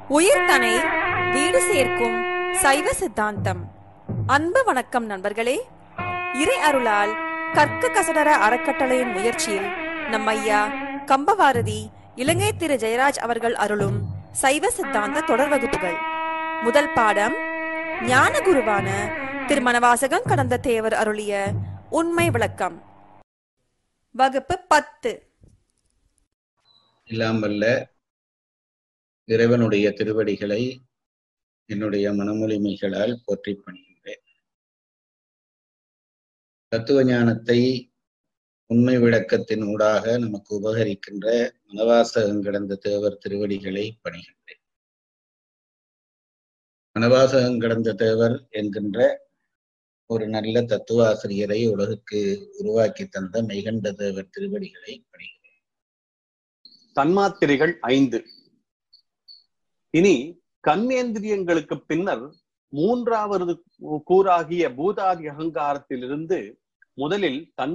உயிர்தனை வீடு சேர்க்கும் சைவ சித்தாந்தம் அன்பு வணக்கம் நண்பர்களே இறை அருளால் கற்க கசடர அறக்கட்டளையின் முயற்சியில் நம் ஐயா கம்பவாரதி இலங்கை திரு ஜெயராஜ் அவர்கள் அருளும் சைவ சித்தாந்த தொடர் வகுப்புகள் முதல் பாடம் ஞான குருவான திருமணவாசகம் கடந்த தேவர் அருளிய உண்மை விளக்கம் வகுப்பு பத்து எல்லாம் வல்ல இறைவனுடைய திருவடிகளை என்னுடைய மனமொழிமைகளால் போற்றி பணிகின்றேன் தத்துவ ஞானத்தை உண்மை விளக்கத்தின் ஊடாக நமக்கு உபகரிக்கின்ற மனவாசகம் கடந்த தேவர் திருவடிகளை பணிகின்றேன் மனவாசகம் கடந்த தேவர் என்கின்ற ஒரு நல்ல தத்துவ ஆசிரியரை உலகுக்கு உருவாக்கி தந்த மெய்கண்ட தேவர் திருவடிகளை பணிகிறேன் தன்மாத்திரைகள் ஐந்து இனி கர்மேந்திரியங்களுக்கு பின்னர் மூன்றாவது கூறாகிய பூதாதி அகங்காரத்திலிருந்து முதலில் தன்